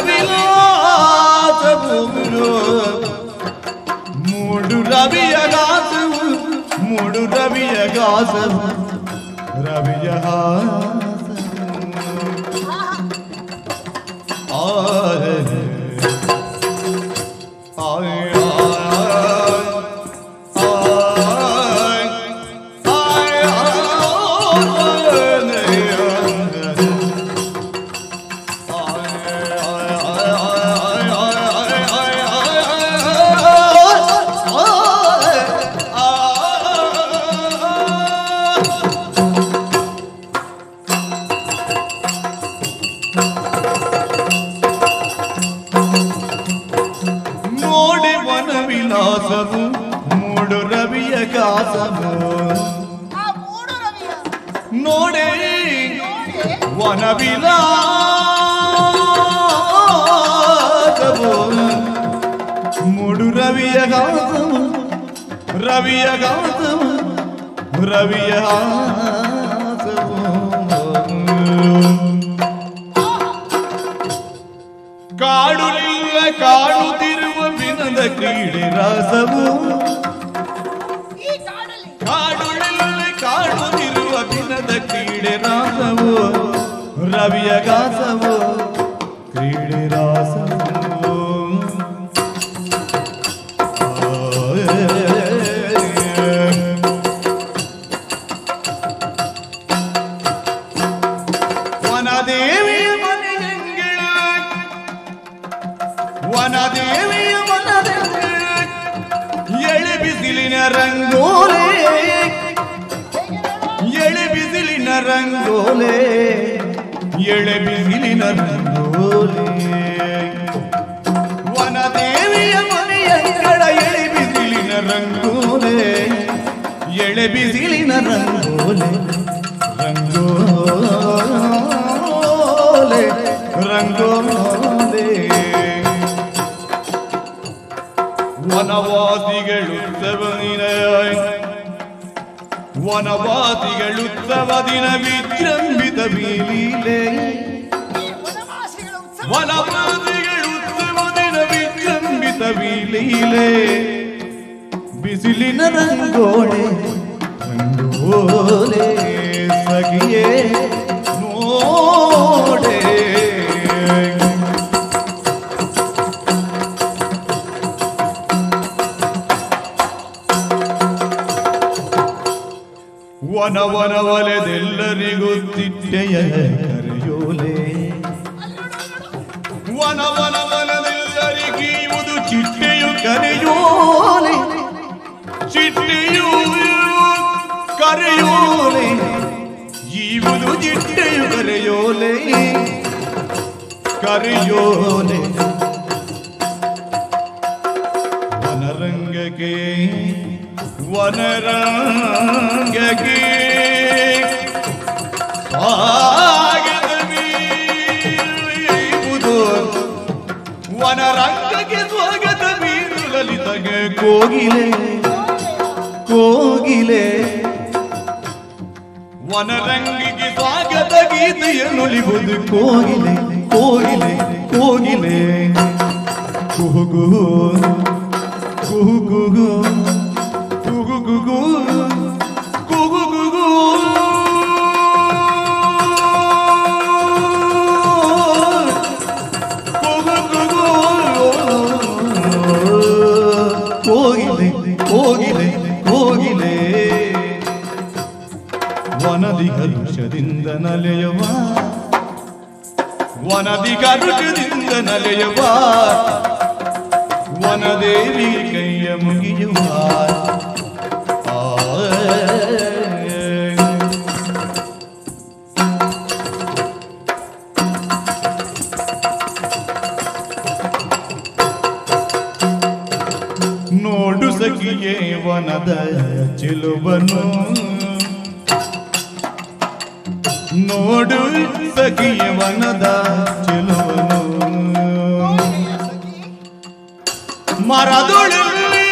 ವನವಿಲಾಸವು ಮೂಡು ರವಿಯ ಗಾಸವು ಮೂಡು ರವಿಯ ಗಾಸವು ರವಿಯ ಹಾಸವು ಆಯ್ ಆಯ್ ಆಯ್ ಆಯ್ ನೋಡಿ ವನ ವಿಲಾಸವು ಮೂಡು ರವಿಯ ಕಾಸವು ಆ ಮೂಡು ರವಿಯ ನೋಡೆ ನೋಡಿ ವನ ವಿಲಾಸವು ಮೂಡು ರವಿಯ ಗಾಸವು ರವಿಯ ಗಾಸವು ರವಿಯ ಹಾಸವು ಕಾಡುಲಿಲ್ಲ ಕಾಡುತ್ತಿರುವ ವಿನದ ಕ್ರೀಡೆ ರಾಸವು ಈ ಕಾಡಲ್ಲಿ ಕಾಡುಲಿಲ್ಲ ಕಾಡುತ್ತಿರುವ ವಿನದ ಕ್ರೀಡೆ ರಾಸವು ರವಿಯ ಗಾಸವು ಕ್ರೀಡೆ ರಾಸವು ವನದೇವಿಯ ಮನೆಯಂಗಳ ವನದೇವಿಯ ಮನದಂಗಳ ಎಳೆ ಬಿಸಿಲಿನ ರಂಗೋಲೆ ಎಳೆ ಬಿಸಿಲಿನ ರಂಗೋಲೆ ಎಳೆ ಬಿಸಿಲಿನ ರಂಗೋಲೆ ವನದೇವಿಯ ಮನೆಯಂಗಳ ಎಳೆ ಬಿಸಿಲಿನ ರಂಗೋಲೆ ಎಳೆ ಬಿಸಿಲಿನ ರಂಗೋಲೆ ರಂಗೋಲೆ ರಂಗೋಲೆ ವನವಾಸಿಗಳುತ್ತವ ದಿನ ವನವಾಸಿಗಳುತ್ತವ ದಿನ ವಿಜೃಂಭಿತ ಬೀಲೀಲೆ ಈ ವನವಾಸಿಗಳ ಉತ್ಸವ ವನವಾಸಿಗಳುತ್ತವ ದಿನ ವಿಜೃಂಭಿತ ಬೀಲೀಲೆ ಬಿಸಿಲಿನ ರಂಗೋಳೆ ರಂಗೋಲೆ ಸಗಿಯೇ ನೋಡೆ ವನ ವನ ವಲದೆಲ್ಲರಿಗೂ ತಿಟ್ಟೆಯ ಕರೆಯೋಲೆ ವನ ವನ ವನದೆಲ್ಲರಿಗೀವುದು ಚಿಟ್ಟೆಯು ಕರೆಯೋಲೆ ಚಿಟ್ಟೆಯು ಕರೆಯೋಲೆ ಈವುದು ಚಿಟ್ಟೆಯು ಕರೆಯೋಲೆ ಕರೆಯೋಲೆ ವನರಂಗಕ್ಕೆ ವನರಂಗಕ್ಕೆ ಸ್ವಾಗತವೀರುವುದು ವನರಂಗಕ್ಕೆ ಸ್ವಾಗತ ಬೀರು ಲಲಿತಗೆ ಕೋಗಿಲೆ ಕೋಗಿಲೆ ವನರಂಗಿಗೆ ಸ್ವಾಗತ ಗೀತೆಯನ್ನುಳಿವುದು ಕೋಗಿಲೆ ಕೋಗಿಲೆ ಕೋಗಿಲೆ ಕುಹುಗು ಕುಹುಗುಗು ಕುಹುಗುಗು ಕುಹುಗುಗು ಕುಹುಗುಗು ಕೋಗಿಲೆ ಕೋಗಿಲೆ ಕೋಗಿಲೆ ವನದಿ ಕಲುಷದಿಂದ ನಲೆಯವ ವನದಿ ಕರುಷದಿಂದ ನಲೆಯವ ವನದೇವಿ ಕೈಯ ಮುಗಿಯುವ ಆ ನೋಡು ಸಖಿಯೇ ವನದ ಚೆಲುವನು ನೋಡು ಸಖಿಯ ವನದ ಚೆಲುವನು ಮರದೊಳಲ್ಲಿ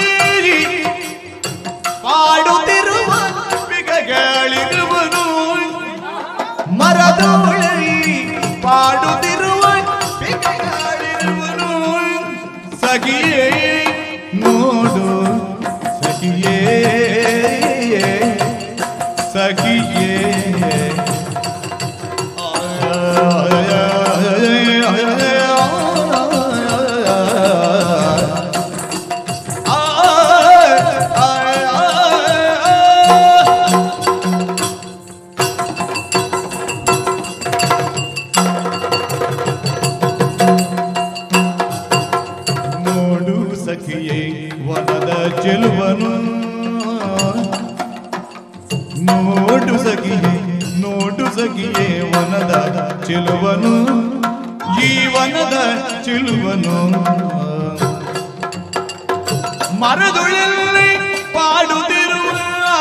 ಪಾಡುತ್ತಿರುವ ಬಿಗಗಳಿರುವನು ಮರದೊಳಲ್ಲಿ ಪಾಡುತ್ತಿರುವ ಬಿಗಗಳಿರುವನು ಸಖಿಯೇ ನೋಡು ಸಖಿಯೇ ಸಖಿಯೇ ನೋಡು ಸಖಿಯೇ ವನದ ಚೆಲುವನು ನೋಡು ಸಖಿಯೇ ನೋಡು ಸಖಿಯೇ ವನದ ಚೆಲುವನು ಜೀವನದ ಚೆಲುವನು ಮರದುಳಲ್ಲಿ ಪಾಡುತ್ತಿರುವ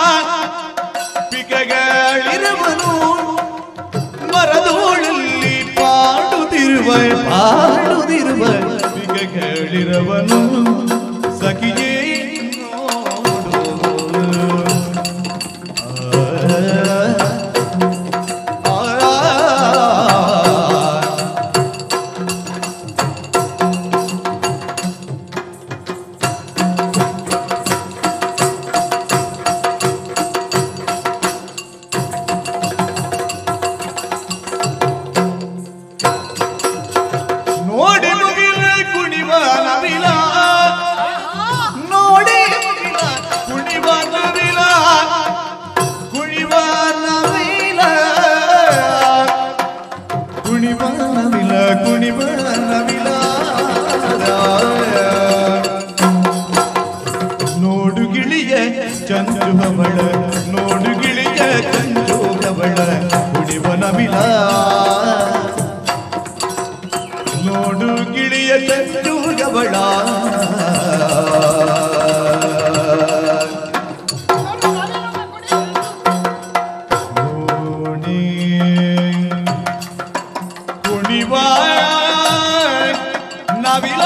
ಪಿಕಗಳಿರುವನು ಮರದೋಳಲ್ಲಿ ಪಾಡುತ್ತಿರುವ ಪಾಡುತ್ತಿರುವ ಪಿಕಗಳಿರವನು ಸಖಿಯೇ ನೋಡು. ಆ, ಆ, ಆ. ನೋಡಿ ಮುಗಿಲ ಕುಣಿವ ನವಿಲ ನೋಡಿ ಮುಗಿಲ ಕುಣಿವ ನವಿಲ ಕುಣಿವ ನವಿಲ ಕುಣಿವ ನವಿಲ ಕುಣಿವ ನವಿಲ ನೋಡು ಗಿಳಿಯ ಚಂದು ಹವಳ ನೋಡು ಗಿಳಿಯ ಚಂದು ಹವಳ ಕುಣಿವ ನವಿಲ ನೋಡು ಗಿಳಿಯ ಚಂದು ಹವಳ ನೋಡಿ ಕುಣಿವ ನವಿಲ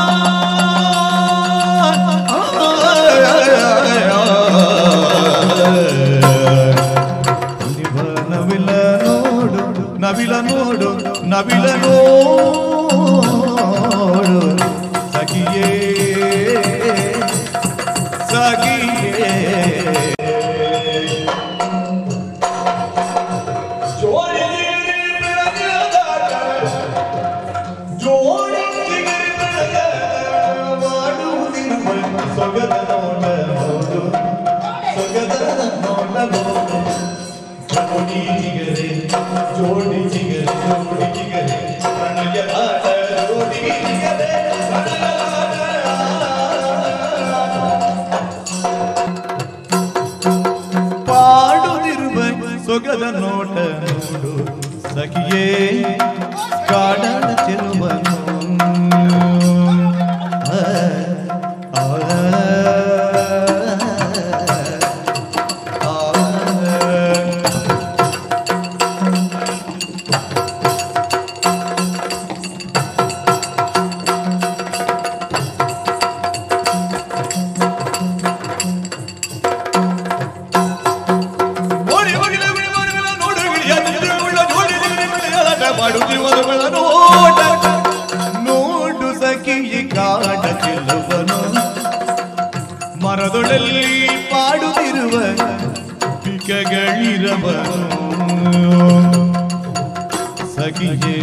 ಕುಣಿವ ನವಿಲ ನೋಡು ನವಿಲ ನೋಡು ನವಿಲ ನೋಡು ಸಖಿಯೇ ಸಖಿಯೇ ಜೋಡಿ ಬೆಳಗಾದ ಜೋಡಿ ಚಿಗುರಿ ಬೆಳಗಾದ ಮಾಡುವುದಿರುವ ಸೊಗದ ನೋಡ ನೋಡು ಸೊಗದ ನೋಡ ನೋಡು ಜೋಡಿ ಚಿಗರೆ ಜೋಡಿ ಚಿಗರೆ ಜೋಡಿ ಚಿಗರೆ ಪ್ರಣಯ ಆಟ ಜೋಡಿ ಚಿಗರೆ ಪ್ರಣಯ ಪಾಡುತ್ತಿರುವ ಸೊಗದ ನೋಟ ನೋಡು ಸಖಿಯೇ ಕಾಡನ ಚೆಲುವನು ಆ, ಆ, ಆ. ಓಡಿ ಹೋಗಿದ ಬಿಡುವವರೆಲ್ಲ ನೋಡು ಗಿಳಿಯ ನಿದ್ರೆಯುಳ್ಳ ಜೋಡಿ ಗಿಳಿ ಬೆಳೆಯಲಾಟ ಮಾಡುತ್ತಿರುವವರೆಲ್ಲ ನೋಡ ನೋಡು ಸಖಿಯ ಕಾಡ ಚೆಲುವನು ಮರದೊಳಲ್ಲಿ ಪಾಡುತ್ತಿರುವ ಪಿಕಗಳಿರವನು ಸಖಿಯೇ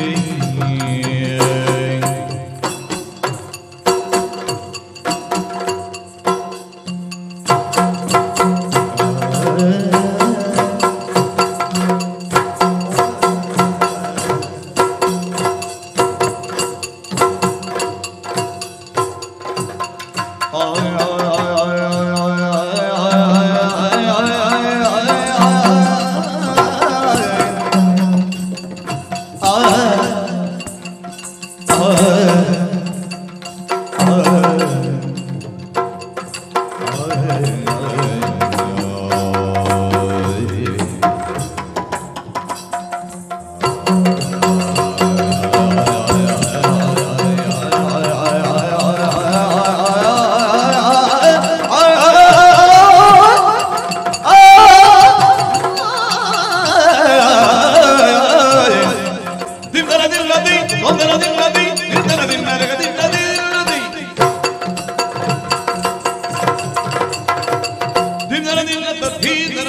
ದಿಂದರ ದಿಲ್ಲದಿ ಗೊಂದರ ದಿಲ್ಲದಿ ನಿರ್ದರ ದಿನ್ನರ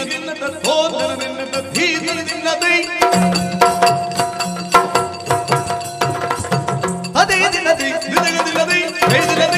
ದಿನ್ನದ ಸೋದರ ದಿನ್ನದ ಧೀದನ ದಿನ್ನದೈ ಅದೇ ದಿನದಿ ದಿನಗ ದಿನದಿ ಬೆಳೆದಿನ